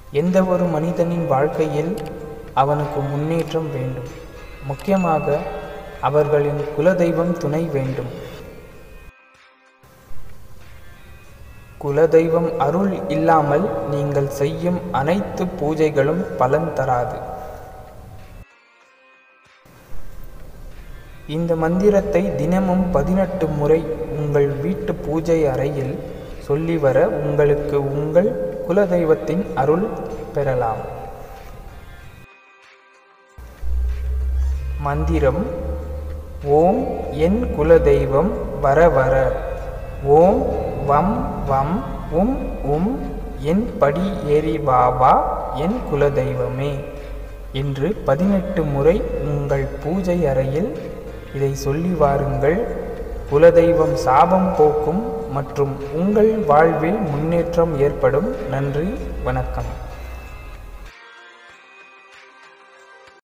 எந்த ஒரு மனிதனின் வாழ்க்கையில் அவனுக்கு முன்னேற்றம் வேண்டும் முக்கியமாக அவர்களின் குலதெய்வம் துணை வேண்டும் குலதெய்வம் அருள் இல்லாமல் நீங்கள் செய்யும் அனைத்து பூஜைகளும் பலன் தராது இந்த மந்திரத்தை தினமும் பதினெட்டு முறை உங்கள் வீட்டு பூஜை அறையில் சொல்லி வர உங்களுக்கு உங்கள் குலதெய்வத்தின் அருள் பெறலாம் மந்திரம் ஓம் என் குலதெய்வம் வர வர ஓம் வம் வம் உம் உம் என் படி ஏறி வா வா என் குலதெய்வமே என்று பதினெட்டு முறை உங்கள் பூஜை அறையில் இதை சொல்லி வாருங்கள் குலதெய்வம் சாபம் போக்கும் மற்றும் உங்கள் வாழ்வில் முன்னேற்றம் ஏற்படும் நன்றி வணக்கம்